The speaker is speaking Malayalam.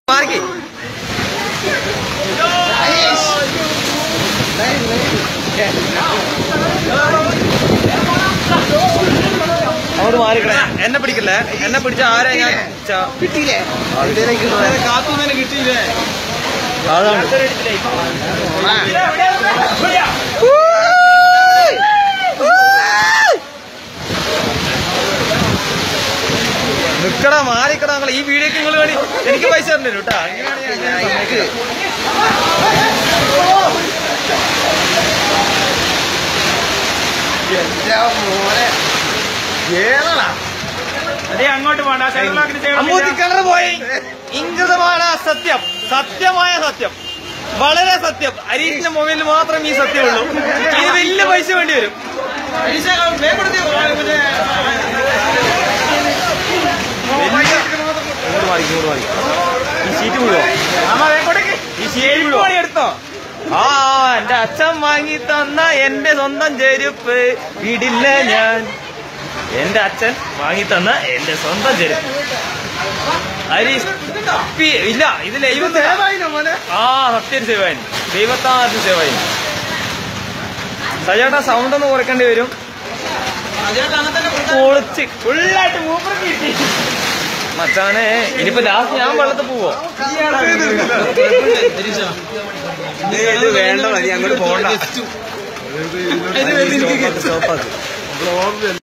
മാറിക്കേ അങ്ങോട്ട് മാറിക്കണേ എന്നെ പിടിക്കല്ലേ എന്നെ പിടിച്ച ആരാ ഞാൻ ച- കിട്ടിയില്ലേ കാത്തുനിന്ന് കിട്ടിയില്ലേ അതാണ് നിക്കടാ മാറിക്കടാ നിങ്ങൾ ഈ വീഡിയോക്ക് നിങ്ങൾ വേണ്ടി എനിക്ക് പൈസ തരണ്ടേ കേട്ടാ അങ്ങനെയാണെങ്കിൽ ഞാൻ സമ്മതിക്കില്ല. ഏതാ അതെ അങ്ങോട്ട് പോണ്ട സൈക്കിളാക്കിന് അമ്മൂത്തി കിണർ പോയി ഇംഗിതമാണ് സത്യം സത്യമായ സത്യം വളരെ സത്യം അരീഷിന്റെ മൊബൈലിൽ മാത്രം ഈ സത്യമുള്ളൂ ഇത് വലിയ പൈസ വേണ്ടി വരും ഇങ്ങോട്ട് മാറി ഇങ്ങോട്ട് മാറി ഈ ഷീറ്റ് വീഴോ ഈ ഷീറ്റ് വീഴോ എടുത്തോ ആ എന്റെ അച്ഛൻ വാങ്ങി തന്ന എന്റെ സ്വന്തം ചെരുപ്പ് വീടില്ല ഞാൻ എന്റെ അച്ഛൻ വാങ്ങി തന്ന എന്റെ സ്വന്തം ചെരുപ്പ് ഹരീഷ് പി- ഇല്ല ഇത് ദൈവത്തെ ആ സത്യം സേവായൻ ദൈവത്താമത്തിന് സേവായൻ സജേട്ടാ സൗണ്ട് ഒന്ന് കുറയ്ക്കേണ്ടി വരും പൊളിച്ച് ഫുള്ളായിട്ട് മൂപ്പർക്ക് കിട്ടി മച്ചാനെ ഇനിയിപ്പോ ലാസ്റ്റ് ഞാൻ വെള്ളത്തിൽ പോവോ ഇത് വേണ്ട മതി അങ്ങോട്ട് പോകണ്ട സ്റ്റോപ്പാക്ക്